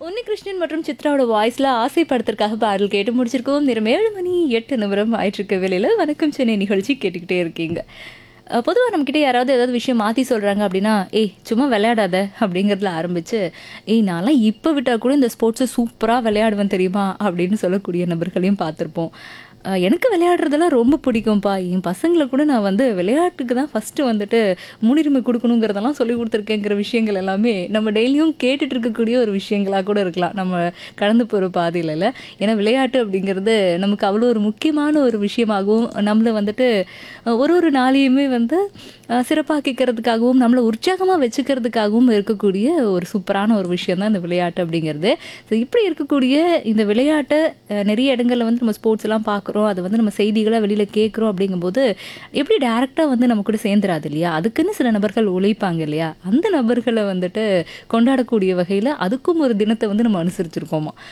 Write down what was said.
உன்னிகிருஷ்ணன் மற்றும் சித்ராவோட வாய்ஸ்ல ஆசை படத்திற்காக பாடல் கேட்டு முடிச்சிருக்கோம் நேரம் ஏழு மணி எட்டு நிமிடம் ஆயிட்டு இருக்க வேலையில வணக்கம் சென்னை நிகழ்ச்சி கேட்டுக்கிட்டே இருக்கீங்க பொதுவாக நம்மக்கிட்ட யாராவது ஏதாவது விஷயம் மாற்றி சொல்கிறாங்க அப்படின்னா ஏய் சும்மா விளையாடாத அப்படிங்கிறதுல ஆரம்பித்து ஏய் நான்லாம் இப்போ விட்டால் கூட இந்த ஸ்போர்ட்ஸை சூப்பராக விளையாடுவேன் தெரியுமா அப்படின்னு சொல்லக்கூடிய நபர்களையும் பார்த்துருப்போம் அஹ் எனக்கு விளையாடுறதெல்லாம் ரொம்ப பிடிக்கும்ப்பா என் பசங்களை கூட நான் வந்து விளையாட்டுக்கு தான் ஃபஸ்ட்டு வந்துட்டு முன்னுரிமை கொடுக்கணுங்கிறதெல்லாம் சொல்லி கொடுத்துருக்கேங்கிற விஷயங்கள் எல்லாமே நம்ம டெய்லியும் கேட்டுட்டு இருக்கக்கூடிய ஒரு விஷயங்களாக கூட இருக்கலாம் நம்ம கடந்து போகிற பாதையில் இல்லை ஏன்னா விளையாட்டு அப்படிங்கிறது நமக்கு அவ்வளோ ஒரு முக்கியமான ஒரு விஷயமாகவும் நம்மளை வந்துட்டு அஹ், ஒரு ஒரு நாளையுமே வந்து அஹ், சிறப்பாக்கிக்கிறதுக்காகவும் நம்மளை உற்சாகமாக வச்சுக்கிறதுக்காகவும் இருக்கக்கூடிய ஒரு சூப்பரான ஒரு விஷயம் தான் இந்த விளையாட்டு அப்படிங்கிறது ஸோ இப்படி இருக்கக்கூடிய இந்த விளையாட்டை அஹ், நிறைய இடங்களில் வந்து நம்ம ஸ்போர்ட்ஸ் எல்லாம் பார்க்குறோம் அது வந்து நம்ம செய்திகளை வெளியில் கேட்குறோம் அப்படிங்கும்போது எப்படி டேரெக்டாக வந்து நம்ம கூட சேர்ந்துராது இல்லையா அதுக்குன்னு சில நபர்கள் உழைப்பாங்க இல்லையா அந்த நபர்களை வந்துட்டு கொண்டாடக்கூடிய வகையில் அதுக்கும் ஒரு தினத்தை வந்து நம்ம அனுசரிச்சிருக்கோமா